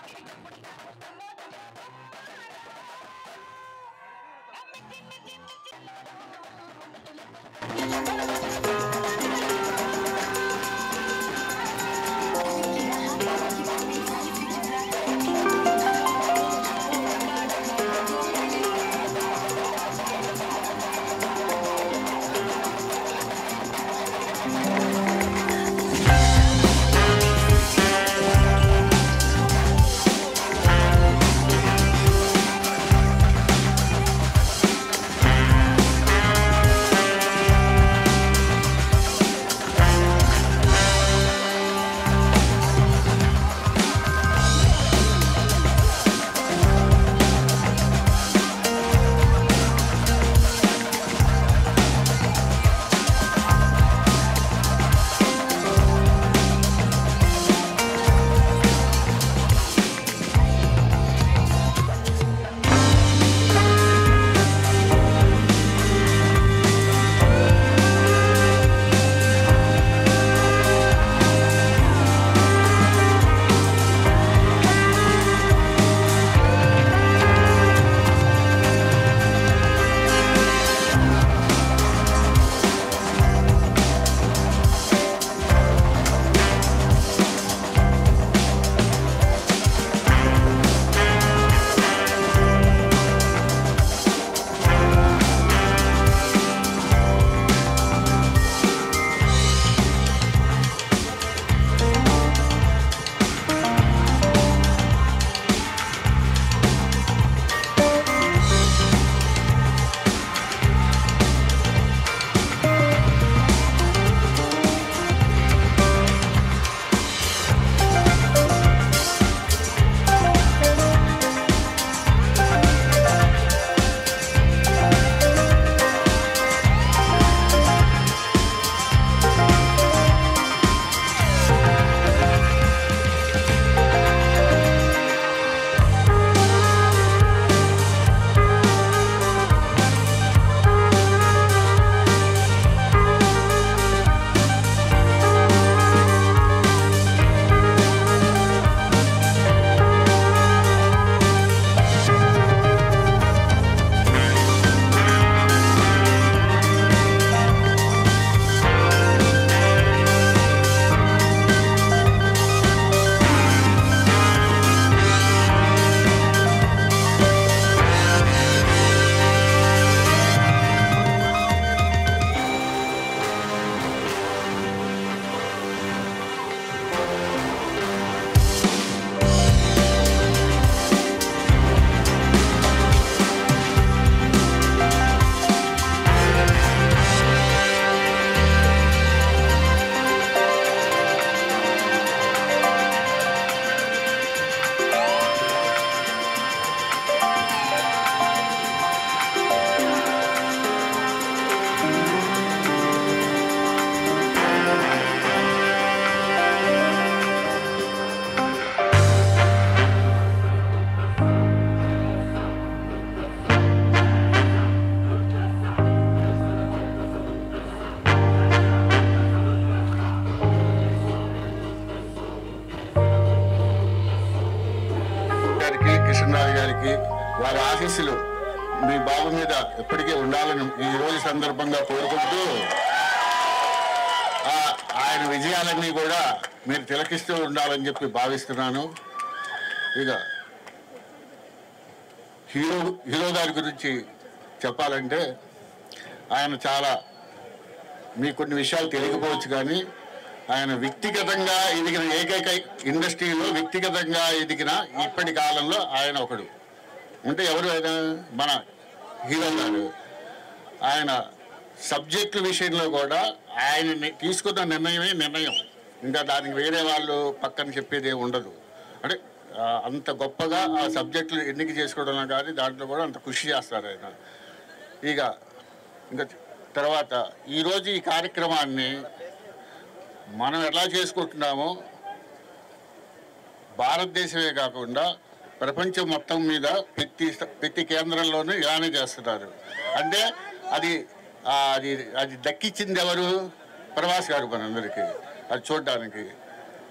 గారికి కృష్ణరాజు గారికి వారి ఆశీస్సులు మీ బాబు మీద ఎప్పటికీ ఉండాలని ఈ రోజు సందర్భంగా కోరుకుంటూ ఆ- ఆయన విజయాలన్నీ కూడా మీరు తిలకిస్తూ ఉండాలని చెప్పి భావిస్తున్నాను ఇక హీరో హీరో గారి గురించి చెప్పాలంటే ఆయన చాలా మీకు కొన్ని విషయాలు తెలియకపోవచ్చు కానీ ఆయన వ్యక్తిగతంగా ఎదిగిన ఏకైక ఇండస్ట్రీలో వ్యక్తిగతంగా ఎదిగిన ఇప్పటి కాలంలో ఆయన ఒకడు అంటే ఎవరు ఆయన మన హీరో గారు ఆయన సబ్జెక్టుల విషయంలో కూడా ఆయన ని- తీసుకున్న నిర్ణయమే నిర్ణయం ఇంకా దానికి వేరే వాళ్ళు పక్కన చెప్పేది ఏమి ఉండదు అంటే ఆ, అంత గొప్పగా ఆ సబ్జెక్టులు ఎన్నిక చేసుకోవడంలో కానీ దాంట్లో కూడా అంత కృషి చేస్తారు ఆయన ఇక ఇంకా తర్వాత ఈరోజు ఈ కార్యక్రమాన్ని మనం ఎలా చేసుకుంటున్నామో భారతదేశమే కాకుండా ప్రపంచం మొత్తం మీద ప్రతి ప్రతి కేంద్రంలోనూ ఇలానే చేస్తున్నారు అంటే అది ఆ, అది అది దక్కించింది ఎవరు ప్రవాస్ గారు మనందరికీ అది చూడడానికి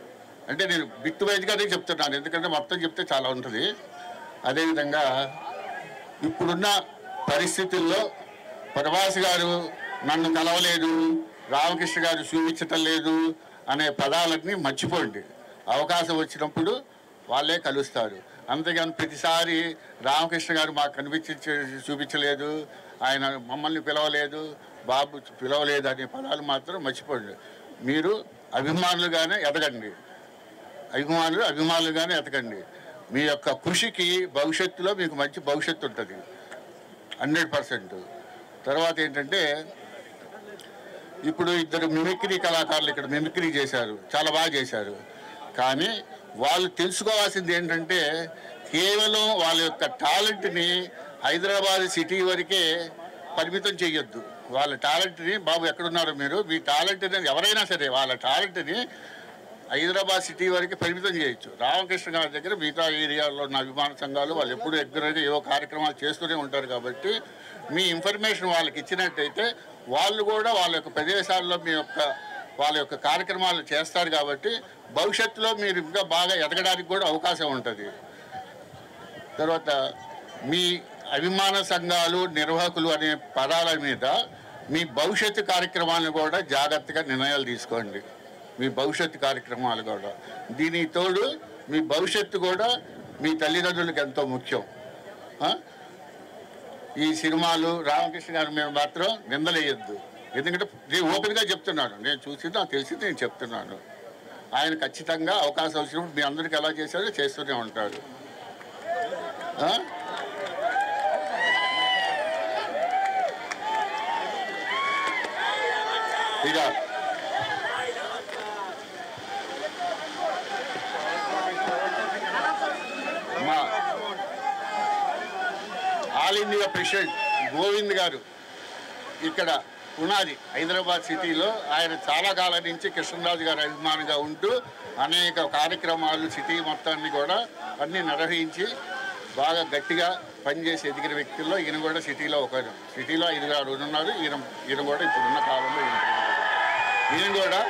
అంటే నేను బిట్టు వైజ్గానే చెప్తున్నాను ఎందుకంటే మొత్తం చెప్తే చాలా ఉంటుంది అదేవిధంగా ఇప్పుడున్న పరిస్థితుల్లో ప్రభాస్ గారు నన్ను కలవలేదు రామకృష్ణ గారు చూపించటం లేదు అనే పదాలన్నీ మర్చిపోండి అవకాశం వచ్చినప్పుడు వాళ్ళే కలుస్తారు అంతేగాని ప్రతిసారి రామకృష్ణ గారు మాకు కనిపించి చూపించలేదు ఆయన మమ్మల్ని పిలవలేదు బాబు పిలవలేదు అనే పదాలు మాత్రం మర్చిపోండి మీరు అభిమానులుగానే ఎదగండి అభిమానులు అభిమానులుగానే ఎతకండి మీ యొక్క కృషికి భవిష్యత్తులో మీకు మంచి భవిష్యత్తు ఉంటుంది హండ్రెడ్ పర్సెంట్ తర్వాత ఏంటంటే ఇప్పుడు ఇద్దరు మిమిక్రీ కళాకారులు ఇక్కడ మిమిక్రీ చేశారు చాలా బాగా చేశారు కానీ వాళ్ళు తెలుసుకోవాల్సింది ఏంటంటే కేవలం వాళ్ళ యొక్క టాలెంట్ని హైదరాబాద్ సిటీ వరకే పరిమితం చేయొద్దు వాళ్ళ టాలెంట్ని బాబు ఎక్కడున్నారు మీరు మీ టాలెంట్ని ఎవరైనా సరే వాళ్ళ టాలెంట్ని హైదరాబాద్ సిటీ వరకు పరిమితం చేయొచ్చు రామకృష్ణ గారి దగ్గర మిగతా ఏరియాలో ఉన్న అభిమాన సంఘాలు వాళ్ళు ఎప్పుడు రెగ్యులర్గా ఏవో కార్యక్రమాలు చేస్తూనే ఉంటారు కాబట్టి మీ ఇన్ఫర్మేషన్ వాళ్ళకి ఇచ్చినట్టయితే వాళ్ళు కూడా వాళ్ళ యొక్క ప్రదేశాల్లో మీ యొక్క వాళ్ళ యొక్క కార్యక్రమాలు చేస్తారు కాబట్టి భవిష్యత్తులో మీరు ఇంకా బాగా ఎదగడానికి కూడా అవకాశం ఉంటుంది తర్వాత మీ అభిమాన సంఘాలు నిర్వాహకులు అనే పదాల మీద మీ భవిష్యత్తు కార్యక్రమాలను కూడా జాగ్రత్తగా నిర్ణయాలు తీసుకోండి మీ భవిష్యత్తు కార్యక్రమాలు కూడా దీనికి తోడు మీ భవిష్యత్తు కూడా మీ తల్లిదండ్రులకు ఎంతో ముఖ్యం ఆ? ఈ సినిమాలు రామకృష్ణ గారి మీద మాత్రం నిందలేయద్దు ఎందుకంటే నేను ఓపెన్గా చెప్తున్నాను నేను చూసి నాకు తెలిసి నేను చెప్తున్నాను ఆయన ఖచ్చితంగా అవకాశం వచ్చినప్పుడు మీ అందరికి ఎలా చేశారో చేస్తూనే ఉంటాడు ఆ? ఇక మా ఆల్ ఇండియా ప్రెసిడెంట్ గోవింద్ గారు ఇక్కడ ఉన్నది హైదరాబాద్ సిటీలో ఆయన చాలా కాలం నుంచి కృష్ణరాజు గారి అభిమానిగా ఉంటూ అనేక కార్యక్రమాలు సిటీ మొత్తాన్ని కూడా అన్ని నిర్వహించి బాగా గట్టిగా పనిచేసి ఎదిగిన వ్యక్తుల్లో ఈయన కూడా సిటీలో ఒకరు సిటీలో ఐదు ఆరు ఉన్నారు ఈయన ఈయన కూడా ఇప్పుడున్న కాలంలో ఈయన ఈయన కూడా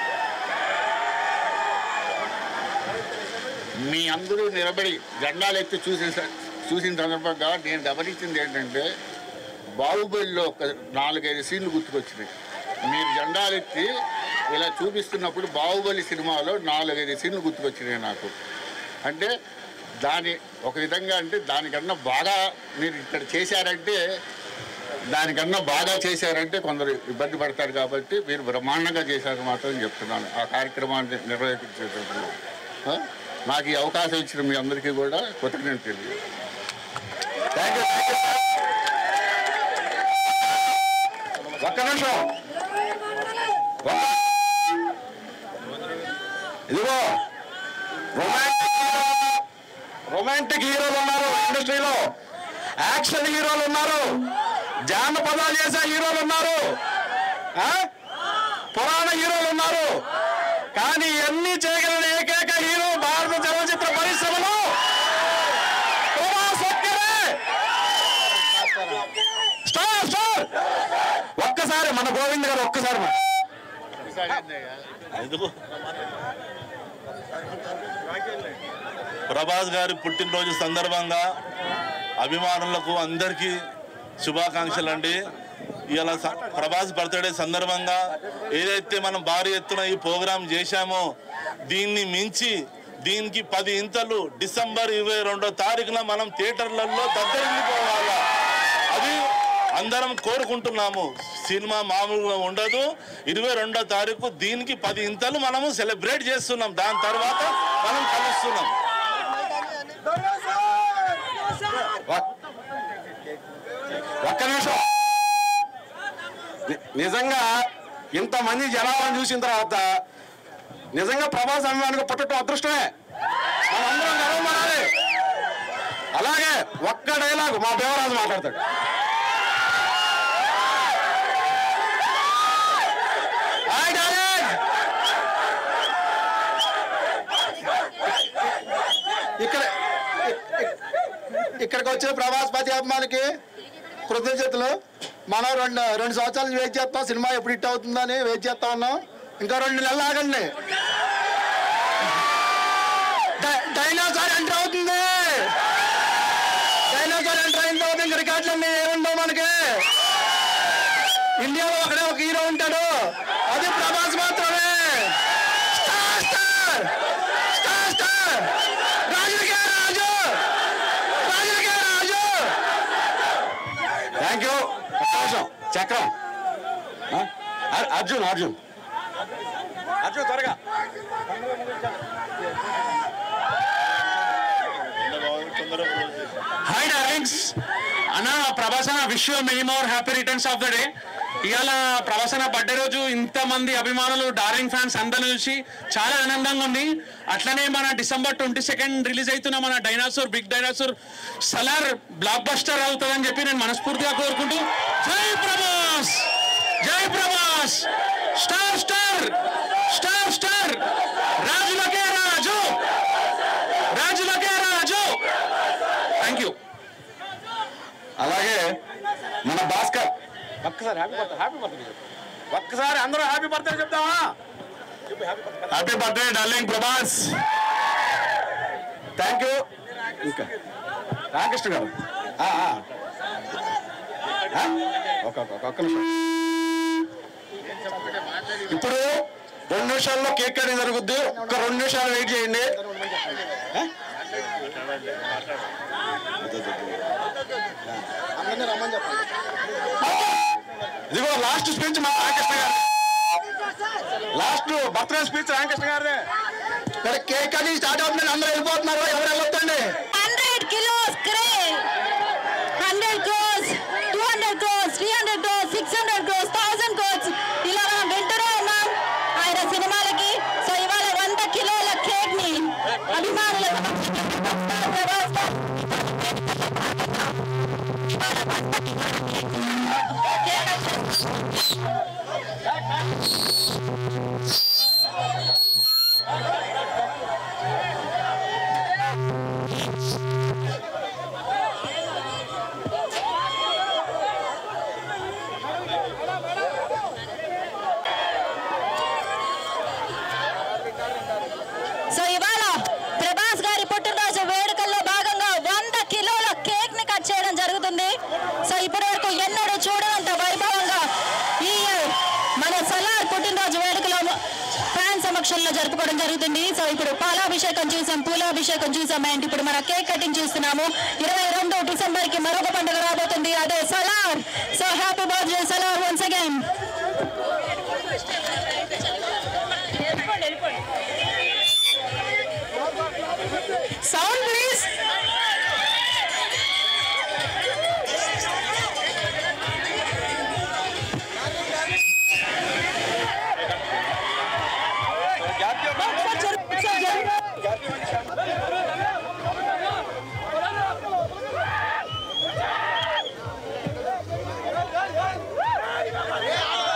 మీ అందరూ నిలబడి జెండాలు ఎత్తి చూసిన స- చూసిన సందర్భంగా నేను గమనించింది ఏంటంటే బాహుబలిలో ఒక నాలుగైదు సీన్లు గుర్తుకొచ్చినాయి మీరు జెండాలు ఎత్తి ఇలా చూపిస్తున్నప్పుడు బాహుబలి సినిమాలో నాలుగైదు సీన్లు గుర్తుకొచ్చినాయి నాకు అంటే దాని ఒక విధంగా అంటే దానికన్నా బాగా మీరు ఇక్కడ చేశారంటే దానికన్నా బాగా చేశారంటే కొందరు ఇబ్బంది పడతారు కాబట్టి మీరు బ్రహ్మాండంగా చేశారు మాత్రం చెప్తున్నాను ఆ కార్యక్రమాన్ని నిర్వహించేటప్పుడు ఆ? నాకు ఈ అవకాశం ఇచ్చిన మీ అందరికీ కూడా కృతజ్ఞత తెలియదు థ్యాంక్ యూ ఒక్క నిమిషం ఒక్క- ఇదిగో రొమాంటిక్ రొమాంటిక్ హీరోలు ఉన్నారు ఇండస్ట్రీలో యాక్షన్ హీరోలు ఉన్నారు జానపదాలు చేసే హీరోలు ఉన్నారు ఆ? పురాణ హీరోలు ఉన్నారు కానీ ఇవన్నీ చేయగలిగిన ఏకైక హీరో భారత చలనచిత్ర పరిశ్రమలో ప్రభాస్ ఒక్కరే స్టార్ స్టార్ ఒక్కసారి మన గోవింద్ గారు ఒక్కసారి మన- ఎందుకు ప్రభాస్ గారి పుట్టినరోజు సందర్భంగా అభిమానులకు అందరికీ శుభాకాంక్షలు అండి ఇలా ప్రభాస్ బర్త్డే సందర్భంగా ఏదైతే మనం భారీ ఎత్తున ఈ ప్రోగ్రాం చేశామో దీన్ని మించి దీనికి పది ఇంతలు డిసెంబర్ ఇరవై రెండో తారీఖున మనం థియేటర్లలో దగ్గరిపోవాలా అది అందరం కోరుకుంటున్నాము సినిమా మామూలుగా ఉండదు ఇరవై రెండో తారీఖు దీనికి పది ఇంతలు మనము సెలబ్రేట్ చేస్తున్నాం దాని తర్వాత మనం కలుస్తున్నాం ఒ- ఒక్క నిమిషం ని- నిజంగా ఇంతమంది జనాలను చూసిన తర్వాత నిజంగా ప్రభాస్ అభిమానిగా పుట్టడం అదృష్టమే మనందరం గర్వపడాలి అలాగే ఒక్క డైలాగ్ మా దేవరాజు మాట్లాడతాడు హాయ్ డైలాగ్ ఇక్కడ ఇక్కడికి వచ్చిన ప్రభాస్ పతి అభిమానికి కృతజ్ఞతలు మనం రెండు రెండు సంవత్సరాల నుంచి వెయిట్ చేస్తాం సినిమా ఎప్పుడు హిట్ అవుతుందని వెయిట్ చేస్తా ఉన్నాం ఇంకా రెండు నెలలు ఆగండి డైనోసార్ ఎంటర్ అవుతుంది డైనోసార్ ఎంటర్ అయిన తర్వాత ఇంక రికార్డులన్నీ ఏముండవు మనకి ఇండియాలో ఒకడే ఒక హీరో ఉంటాడు అది ప్రభాస్ మాత్రమే స్టార్ స్టార్ స్టార్ స్టార్ రాజులకే రాజు రాజులకే రాజు థ్యాంక్ యూ ఒక్క నిమిషం చక్రం ఆ? అర్- అర్జున్ అర్జున్ అర్జున్ త్వరగా హాయ్ డార్లింగ్స్ అన్న ప్రభాస్ అన్న wish you many more happy returns of the day ఇవాళ ప్రభాస్ అన్న బర్త్డే రోజు ఇంతమంది అభిమానులు డార్లింగ్ ఫ్యాన్స్ అందరూ చూసి చాలా ఆనందంగా ఉంది అట్లనే మన డిసెంబర్ ట్వంటీ సెకండ్ రిలీజ్ అవుతున్న మన dinosaur big dinosaur Salaar blockbuster అవుతుందని చెప్పి నేను మనస్ఫూర్తిగా కోరుకుంటూ జై ప్రభాస్ జై Prabhas star star star star రాజులకే రాజు రాజులకే రాజు థ్యాంక్ యూ అలాగే మన భాస్కర్ ఒక్కసారి హ్యాపీ బర్త్డే హ్యాపీ బర్త్డే ఒక్కసారి అందరూ హ్యాపీ బర్త్డే చెప్తామా happy birthday darling Prabhas thank you ఇంకా రామకృష్ణ గారు ఆ, ఆ. ఆ? ఒక ఒక- ఒక్క నిమిషం ఇప్పుడు రెండు నిమిషాల్లో కేక్ కటింగ్ జరుగుద్ది ఒక రెండు నిమిషాలు వెయిట్ చేయండి ఆ? ఇదిగో లాస్ట్ స్పీచ్ మా రామకృష్ణ గారు లాస్ట్ బర్త్డే స్పీచ్ రామకృష్ణ గారిదే ఇక్కడ కేక్ కటింగ్ స్టార్ట్ అవుతుంది అందరూ వెళ్ళిపోతున్నారు ఎవరు వెళ్ళొద్దండి 100 kilos crane 100 crores 200 crores 300 crores 600 crores 1000 crores ఇలా మనం వింటూనే ఉన్నాం ఆయన సినిమాలకి సో ఇవాళ వంద కిలోల కేక్ ని అభిమానుల ప్రభాస్ గారు సో ఇవాళ ప్రభాస్ గారి పుట్టినరోజు వేడుకల్లో భాగంగా వంద కిలోల కేక్ ని కట్ చేయడం జరుగుతుంది సో ఇప్పటి వరకు ఎన్నడూ చూడనంత వైభవంగా ఈ మన సలార్ పుట్టినరోజు వేడుకలో ఫ్యాన్ సమక్షంలో జరుపుకోవడం జరుగుతుంది సో ఇప్పుడు పాలాభిషేకం చూసాం పూలాభిషేకం చూసాం అండ్ ఇప్పుడు మన కేక్ కటింగ్ చూస్తున్నాము ఇరవై రెండు డిసెంబర్ కి మరొక పండుగ రాబోతుంది అదే Salaar so happy birthday Salaar once again sound please ఆ